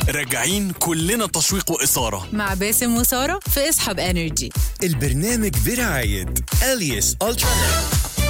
راجعين كلنا تشويق وإثارة مع باسم وسارة في اصحاب انرجي البرنامج برعاية أليس ألترا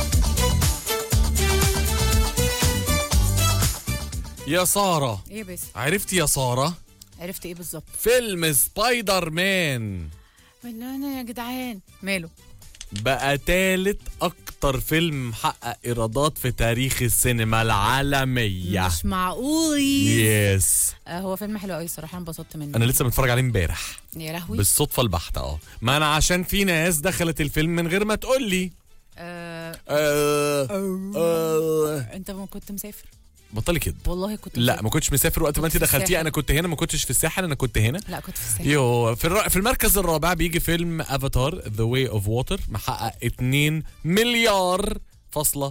يا سارة ايه بس عرفتي يا سارة عرفت ايه بالظبط فيلم سبايدر مان والله انا يا جدعان ماله بقى تالت أكتر فيلم محقق إيرادات في تاريخ السينما العالمية مش معقول يس آه هو فيلم حلو قوي الصراحه انا انبسطت منه أنا لسه متفرج عليه امبارح يا لهوي بالصدفة البحتة اه ما أنا عشان في ناس دخلت الفيلم من غير ما تقول لي آه آه آه انت ما كنت مسافر بطلي كده والله كنت لا مسافر. ما كنتش مسافر وقت ما كنت انت في دخلتيه الساحل. انا كنت هنا ما كنتش في الساحل انا كنت هنا لا كنت في الساحل يو في الر... في المركز الرابع بيجي فيلم افاتار ذا واي اوف ووتر محقق 2 مليار فاصلة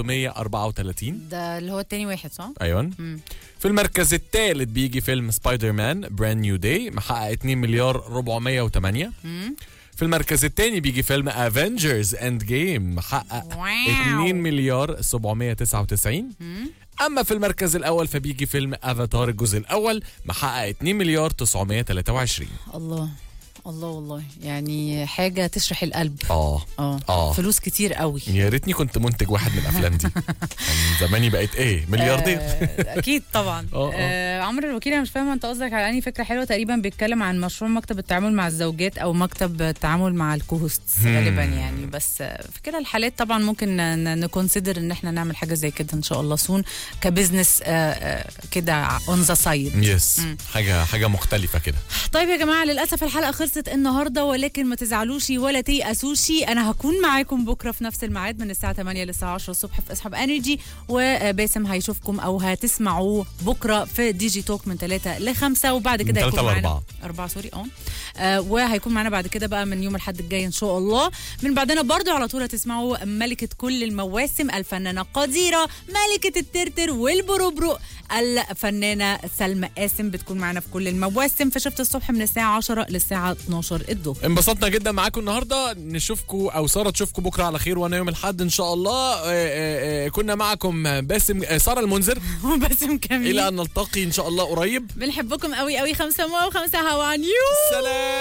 334 ده اللي هو التاني واحد صح؟ ايوه مم. في المركز الثالث بيجي فيلم سبايدر مان براند نيو داي محقق 2 مليار 408 مم. في المركز الثاني بيجي فيلم افنجرز اند جيم محقق واو. 2 مليار 799 مم. اما في المركز الاول فبيجي فيلم افاتار الجزء الاول محقق 2 مليار 923 الله الله والله يعني حاجه تشرح القلب اه اه آه. فلوس كتير قوي يا ريتني كنت منتج واحد من الافلام دي كان زماني بقيت ايه ملياردير آه، اكيد طبعا آه، آه. آه عمرو الوكيل انا مش فاهمه انت قصدك على انهي فكره حلوه تقريبا بيتكلم عن مشروع مكتب التعامل مع الزوجات او مكتب التعامل مع الكوهوستس غالبا يعني بس آه، في كده الحالات طبعا ممكن نكونسيدر ان احنا نعمل حاجه زي كده ان شاء الله سون كبزنس آه، آه، كده اون ذا سايد يس حاجه حاجه مختلفه كده طيب يا جماعه للاسف الحلقه خلصت النهارده ولكن ما تزعلوش ولا تيأسوش انا هكون معاكم بكره في نفس الميعاد من الساعه 8 للساعه 10 الصبح في اصحاب انرجي وباسم هيشوفكم او هتسمعوه بكره في دي جي توك من 3 ل 5 وبعد كده من هيكون 3 ل معانا 4. 4 سوري اه آه، وهيكون معانا بعد كده بقى من يوم الاحد الجاي ان شاء الله من بعدنا برضو على طول هتسمعوا ملكه كل المواسم الفنانه قديره ملكه الترتر والبروبرو الفنانه سلمى قاسم بتكون معانا في كل المواسم في شفت الصبح من الساعه 10 للساعه 12 الظهر انبسطنا جدا معاكم النهارده نشوفكم او ساره تشوفكم بكره على خير وانا يوم الاحد ان شاء الله آه، آه، آه، كنا معكم باسم آه، ساره المنذر وباسم كميل الى ان نلتقي ان شاء الله قريب بنحبكم قوي قوي خمسة موا وخمسة هوا نيو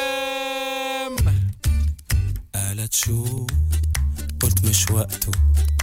سلام قالت شو قلت مش وقته